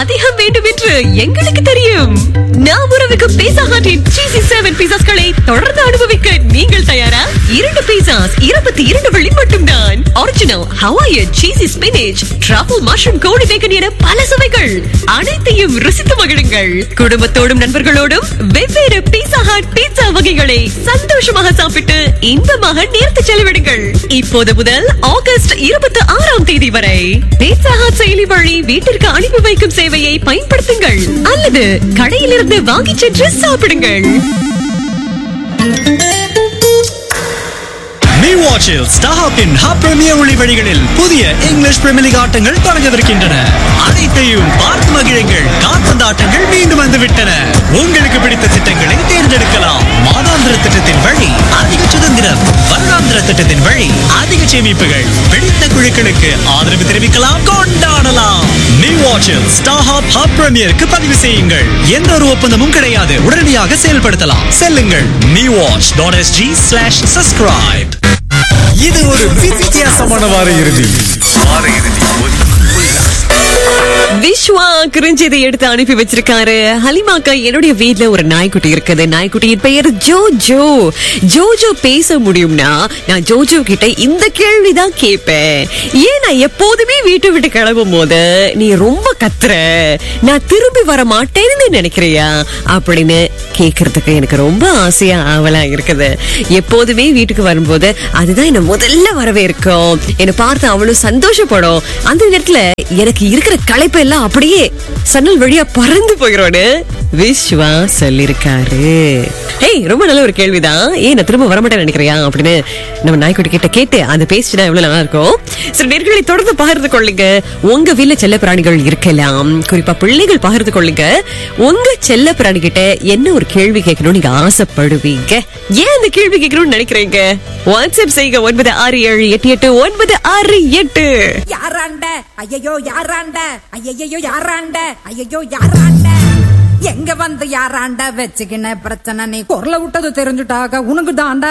அதிகம் வேண்டும் என்று எங்களுக்கு தெரியும் நாம் உறவுக்கும் பீசா ஹாட்டின் சீசி செவன் பீசாஸ்களை தொடர்ந்து அனுபவிக்க நீங்கள் தயாரா இரண்டு பீசாஸ் இருபத்தி இரண்டு வெள்ளி மட்டும்தான் original Hawaiian cheesy spinach truffle mushroom கோழி பேக்கன் என பல சுவைகள் அனைத்தையும் ருசித்து மகிழுங்கள் குடும்பத்தோடும் நண்பர்களோடும் வெவ்வேறு பீசா ஹாட் பீட்சா வகைகளை சந்தோஷமாக சாப்பிட்டு இன்பமாக நேர்த்து செலவிடுங்கள் இப்போது முதல் ஆகஸ்ட் இருபத்தி ஆறாம் தேதி வரை பீட்சா ஹாட் செயலி வழி வீட்டிற்கு அனுப்பி வைக்கும் சேவையை பயன்படுத்துங்கள் அல்லது கடையிலிருந்து வாங்கிச் சென்று சாப்பிடுங்கள் நீ வாட்சில் ஸ்டாஹாப்பின் ஹப் பிரீமியர் ஒளி வழிகளில் புதிய இங்கிலீஷ் பிரீமியர் லீக் ஆட்டங்கள் தொடங்கவிருக்கின்றன அனைத்தையும் பார்த்து மகிழுங்கள் கால்பந்து ஆட்டங்கள் மீண்டும் வந்து விட்டன உங்களுக்கு பிடித்த திட்டங்களை தேர்ந்தெடுக்கலாம் மாதாந்திர திட்டத்தின் வழி அதிக சுதந்திரம் வருடாந்திர திட்டத்தின் வழி அதிக சேமிப்புகள் பிடித்த குழுக்களுக்கு ஆதரவு தெரிவிக்கலாம் கொண்டாடலாம் நீ வாட்சில் ஸ்டாஹாப் ஹப் பிரீமியருக்கு பதிவு செய்யுங்கள் எந்த ஒரு ஒப்பந்தமும் கிடையாது உடனடியாக செயல்படுத்தலாம் செல்லுங்கள் நீ watch dot SG slash subscribe இது ஒரு வித்தியாசமான வார இறுதி விஸ்வா குறிஞ்சதை எடுத்து அனுப்பி வச்சிருக்காரு ஹலிமாக்கா என்னுடைய வீட்ல ஒரு நாய்க்குட்டி இருக்குது நாய்க்குட்டியின் பெயர் ஜோஜோ ஜோஜோ பேச முடியும்னா நான் ஜோஜோ கிட்ட இந்த கேள்விதான் கேட்பேன் ஏன் நான் எப்போதுமே வீட்டை விட்டு கிளம்பும் போது நீ ரொம்ப கத்துற நான் திரும்பி வர மாட்டேன்னு நினைக்கிறியா அப்படின்னு கேக்குறதுக்கு எனக்கு ரொம்ப ஆசையா ஆவலா இருக்குது எப்போதுமே வீட்டுக்கு வரும்போது அதுதான் என்ன முதல்ல வரவேற்கும் என்னை பார்த்து அவ்வளவு சந்தோஷப்படும் அந்த நேரத்துல எனக்கு இருக்கிற களைப்பு எல்லாம் அப்படியே சன்னல் வழியா பறந்து போயிடும்னு விஸ்வா சொல்லிருக்காரு ஏய் ரொம்ப நல்ல ஒரு கேள்விதான் ஏன் நான் திரும்ப வரமாட்டேன்னு நினைக்கிறியா அப்படின்னு நம்ம நாய்க்குட்டி கிட்ட கேட்டு அந்த பேசினா எவ்வளவு நல்லா இருக்கும் சில நேர்களை தொடர்ந்து பகிர்ந்து கொள்ளுங்க உங்க வீட்ல செல்ல பிராணிகள் இருக்கலாம் குறிப்பா பிள்ளைகள் பகிர்ந்து கொள்ளுங்க உங்க செல்ல பிராணி கிட்ட என்ன ஒரு கேள்வி கேட்கணும் நீங்க ஆசைப்படுவீங்க ஏன் அந்த கேள்வி கேட்கணும்னு நினைக்கிறீங்க வாட்ஸ்அப் செய்யுங்க ஒன்பது ஆறு ஏழு எட்டு எட்டு ஒன்பது ஆறு எட்டு யாராண்ட ஐயையோ யாராண்ட ஐயையோ யாராண்ட ஐயையோ யாராண்ட எங்க வந்து யாராண்ட வச்சுக்கின பிரச்சனை நீ குரல விட்டது தெரிஞ்சுட்டாக உனக்கு தாண்டா